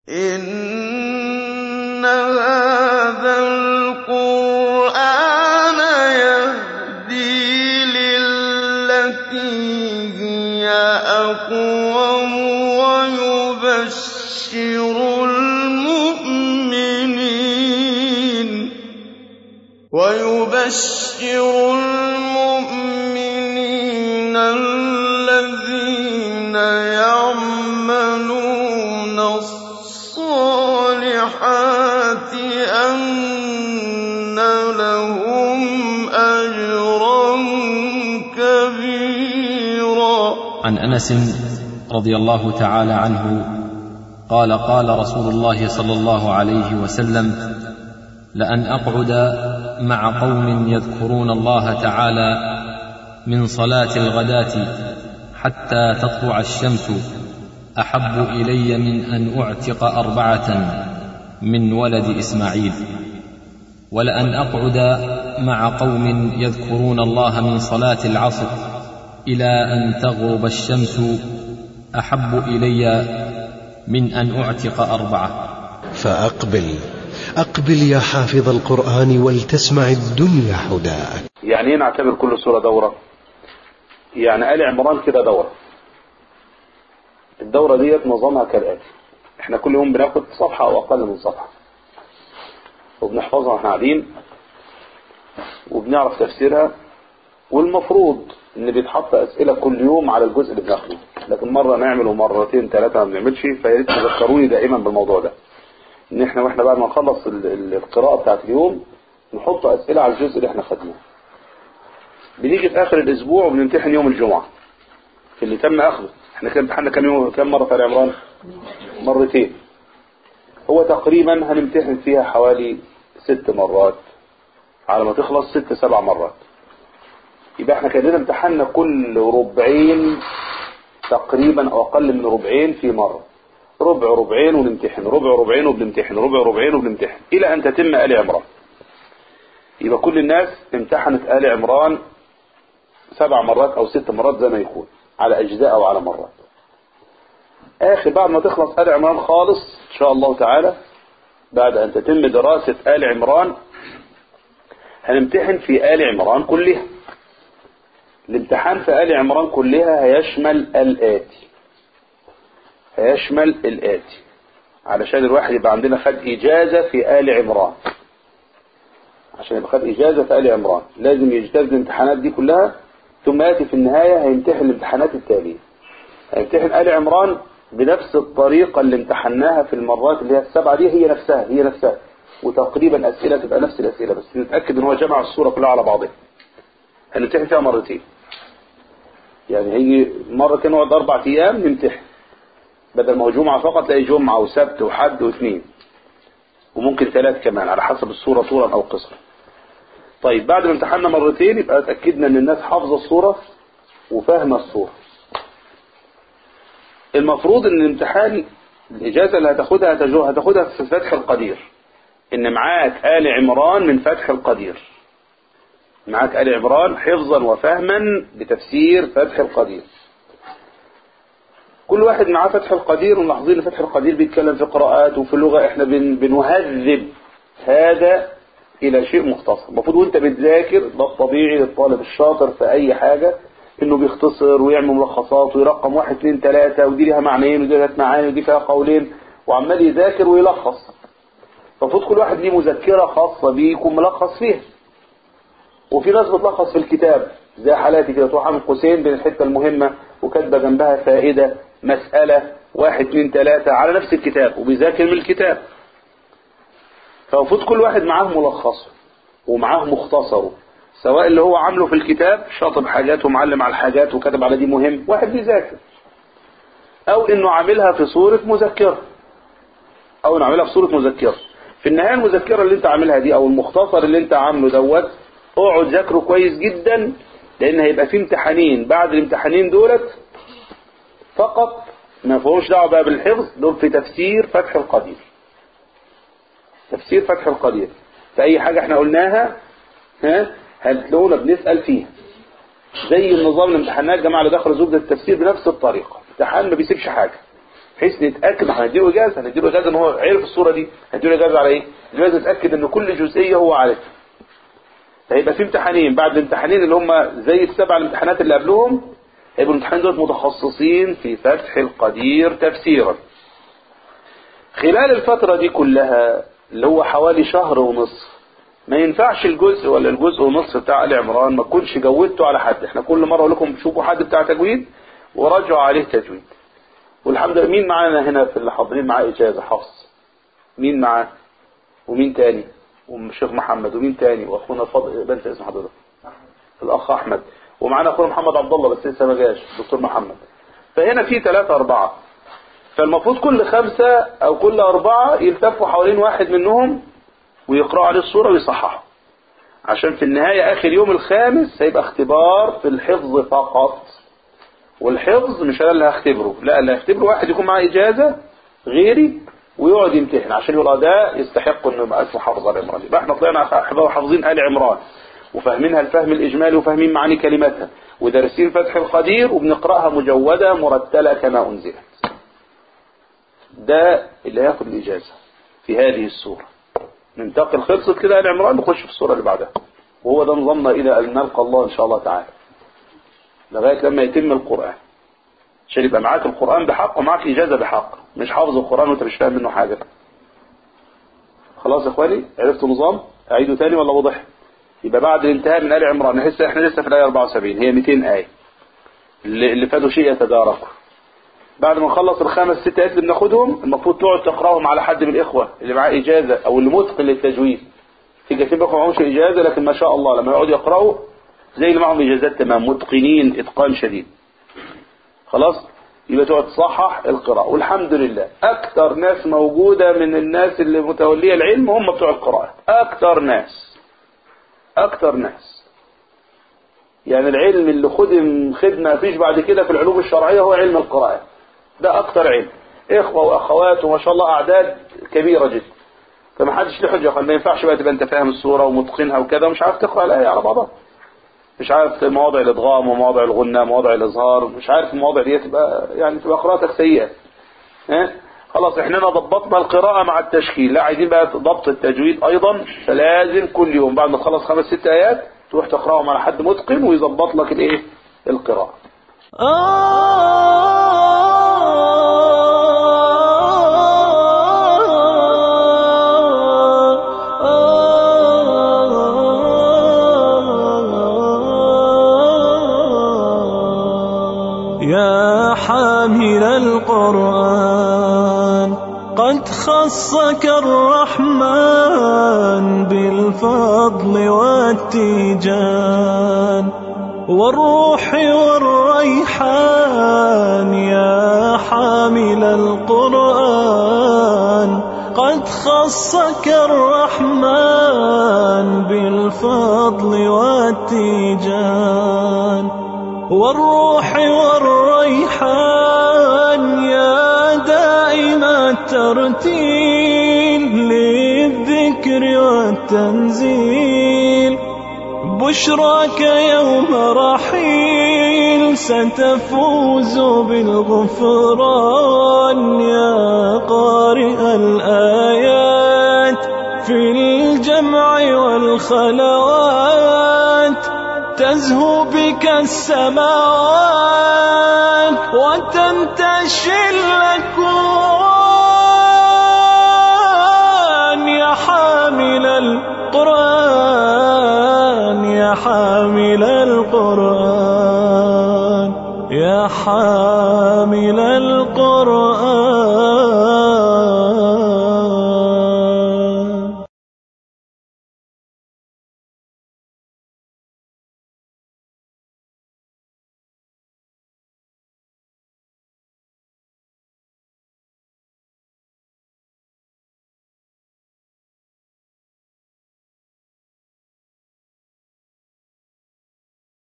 إِنَّ هَٰذَا الْقُرْآنَ يَهْدِي لِلَّتِي هِيَ أَقْوَمُ وَيُبَشِّرُ الْمُؤْمِنِينَ الَّذِينَ يَعْمَلُونَ الصَّالِحَاتِ أَنَّ لَهُمْ أَجْرًا كَبِيرًا عن انس رضي الله تعالى عنه قال قال رسول الله صلى الله عليه وسلم لان اقعد مع قوم يذكرون الله تعالى من صلاه الغداه حتى تطلع الشمس احب الي من ان اعتق اربعه من ولد اسماعيل ولان اقعد مع قوم يذكرون الله من صلاه العصر الى ان تغرب الشمس احب الي من ان اعتق اربعه فأقبل أقبل يا حافظ القرآن ولتسمع الدنيا حداك يعني ايه نعتبر كل سورة دورة يعني آل عمران كده دورة الدورة ديت نظامها كالآتي احنا كل يوم بناخد صفحة او اقل من صفحة وبنحفظها واحنا قاعدين وبنعرف تفسيرها والمفروض ان بيتحط اسئلة كل يوم على الجزء اللي بناخده لكن مرة نعمل ومرتين ثلاثة ما بنعملش فياريت تذكروني دائما بالموضوع ده ان احنا واحنا بعد ما نخلص ال- ال- القراءة بتاعت اليوم نحط اسئلة على الجزء اللي احنا خدناه بنيجي في اخر الاسبوع وبنمتحن يوم الجمعة في اللي تم اخذه احنا كده امتحنا كام يوم كام مرة في آل عمران مرتين هو تقريبا هنمتحن فيها حوالي ست مرات على ما تخلص ست سبع مرات يبقى احنا كده امتحنا كل ربعين تقريبا او اقل من ربعين في مرة ربع ربعين ونمتحن ربع ربعين وبنمتحن ربع ربعين وبنمتحن الى ان تتم آل عمران يبقى كل الناس امتحنت آل عمران سبع مرات او ست مرات زي ما يكون على اجزاء او على مرات اخر بعد ما تخلص آل عمران خالص ان شاء الله تعالى بعد ان تتم دراسة آل عمران هنمتحن في آل عمران كلها الامتحان في آل عمران كلها هيشمل الآتي هيشمل الآتي علشان الواحد يبقى عندنا خد إجازة في آل عمران عشان يبقى خد إجازة في آل عمران لازم يجتاز الامتحانات دي كلها ثم يأتي في النهاية هيمتحن الامتحانات التالية هيمتحن آل عمران بنفس الطريقة اللي امتحناها في المرات اللي هي السبعة دي هي نفسها هي نفسها وتقريبا أسئلة تبقى نفس الأسئلة بس نتأكد ان هو جمع الصورة كلها على بعضها هنمتحن فيها مرتين يعني هيجي مرة كده نقعد أربع أيام نمتحن بدل ما هو جمعة فقط تلاقي جمعة وسبت وحد واثنين وممكن ثلاث كمان على حسب الصورة طولا أو قصرا طيب بعد ما امتحنا مرتين يبقى اتأكدنا ان الناس حافظة الصورة وفاهمة الصورة المفروض ان الامتحان الإجازة اللي هتاخدها هتجو- هتاخدها في فتح القدير ان معاك آل عمران من فتح القدير معاك آل عمران حفظا وفهما بتفسير فتح القدير كل واحد معاه فتح القدير وملاحظين ان فتح القدير بيتكلم في قراءات وفي اللغة احنا بن بنهذب هذا الى شيء مختصر المفروض وانت بتذاكر ده الطبيعي للطالب الشاطر في اي حاجة انه بيختصر ويعمل ملخصات ويرقم واحد اثنين ثلاثة ودي لها معنيين ودي لها معاني ودي فيها قولين وعمال يذاكر ويلخص المفروض كل واحد ليه مذكرة خاصة بيه يكون ملخص فيها وفي ناس بتلخص في الكتاب زي حالاتي كده تروح عامل قوسين بين الحتة المهمة وكاتبة جنبها فائدة مسألة واحد اتنين تلاتة على نفس الكتاب وبيذاكر من الكتاب فالمفروض كل واحد معاه ملخصه ومعاه مختصره سواء اللي هو عامله في الكتاب شاطب حاجات ومعلم على الحاجات وكتب على دي مهم واحد بيذاكر او انه عاملها في صورة مذكرة او انه عاملها في صورة مذكرة في النهاية المذكرة اللي انت عاملها دي او المختصر اللي انت عامله دوت اقعد ذاكره كويس جدا لان هيبقى في امتحانين بعد الامتحانين دولت فقط ما فيهمش دعوه بقى بالحفظ دول في تفسير فتح القدير تفسير فتح القدير في اي حاجة احنا قلناها ها هتلاقونا بنسأل فيها زي النظام الامتحانات جماعة اللي دخلوا زبدة التفسير بنفس الطريقة امتحان ما بيسيبش حاجة بحيث نتاكد احنا هنديله اجازه هنديله اجازه ان هو عرف الصوره دي هنديله اجازه على ايه؟ لازم نتاكد ان كل جزئيه هو عارفها هيبقى في امتحانين بعد الامتحانين اللي هم زي السبع الامتحانات اللي قبلهم هيبقوا الامتحانين دول متخصصين في فتح القدير تفسيرا خلال الفترة دي كلها اللي هو حوالي شهر ونصف ما ينفعش الجزء ولا الجزء ونصف بتاع آل عمران ما تكونش جودته على حد احنا كل مرة اقول لكم شوفوا حد بتاع تجويد وراجعوا عليه تجويد والحمد لله مين معانا هنا في اللي حاضرين معاه إجازة حفص مين معاه ومين تاني والشيخ محمد ومين تاني واخونا فضل بنت اسم حضرتك الاخ احمد ومعانا اخونا محمد عبد الله بس لسه ما جاش الدكتور محمد فهنا في ثلاثة أربعة فالمفروض كل خمسة أو كل أربعة يلتفوا حوالين واحد منهم ويقرأوا عليه الصورة ويصححوا عشان في النهاية آخر يوم الخامس هيبقى اختبار في الحفظ فقط والحفظ مش أنا اللي هختبره لا اللي هختبره واحد يكون معاه إجازة غيري ويقعد يمتحن عشان يقول ده يستحق انه يبقى اسمه حافظ ال عمران يبقى احنا طلعنا حافظين ال عمران وفاهمينها الفهم الاجمالي وفاهمين معاني كلماتها ودارسين فتح القدير وبنقراها مجوده مرتله كما انزلت ده اللي هياخد الاجازه في هذه السوره ننتقل خلصت كده ال عمران نخش في السوره اللي بعدها وهو ده نظامنا الى ان نلقى الله ان شاء الله تعالى لغايه لما يتم القران عشان يبقى معاك القرآن بحق ومعاك إجازة بحق مش حافظ القرآن وانت مش فاهم منه حاجة خلاص يا اخواني عرفتوا النظام اعيده تاني ولا وضح يبقى بعد الانتهاء من آل عمران لسه احنا لسه في الآية 74 هي 200 آية اللي, اللي فاتوا شيء يتداركوا بعد ما نخلص الخمس ست آيات اللي بناخدهم المفروض تقعد تقراهم على حد من الإخوة اللي معاه إجازة أو اللي متقن للتجويد في كثير منكم معهمش إجازة لكن ما شاء الله لما يقعدوا يقرأوا زي اللي معهم إجازات تمام متقنين إتقان شديد خلاص يبقى تقعد تصحح القراءة والحمد لله أكثر ناس موجودة من الناس اللي متولية العلم هم بتوع القراءة أكثر ناس أكثر ناس يعني العلم اللي خدم خدمة فيش بعد كده في العلوم الشرعية هو علم القراءة ده أكثر علم إخوة وأخوات وما شاء الله أعداد كبيرة جدا فما حدش له حجة ما ينفعش بقى تبقى أنت فاهم الصورة ومتقنها وكذا ومش عارف تقرأ الآية على بعضها مش عارف مواضع الادغام ومواضع الغنى ومواضع الاظهار مش عارف المواضع دي تبقى يعني تبقى قراءتك سيئه ها خلاص احنا ضبطنا القراءة مع التشكيل لا عايزين بقى ضبط التجويد ايضا فلازم كل يوم بعد ما تخلص خمس ست ايات تروح تقراهم على حد متقن ويظبط لك الايه القراءة يا حامل القرآن قد خصك الرحمن بالفضل والتيجان والروح والريحان يا حامل القرآن قد خصك الرحمن بالفضل والتيجان والروح والريحان يا دائم الترتيل للذكر والتنزيل بشراك يوم رحيل ستفوز بالغفران يا قارئ الآيات في الجمع والخلوات تزهو بك السماوات وتنتشي الأكوان يا حامل القرآن يا حامل القرآن يا حامل القرآن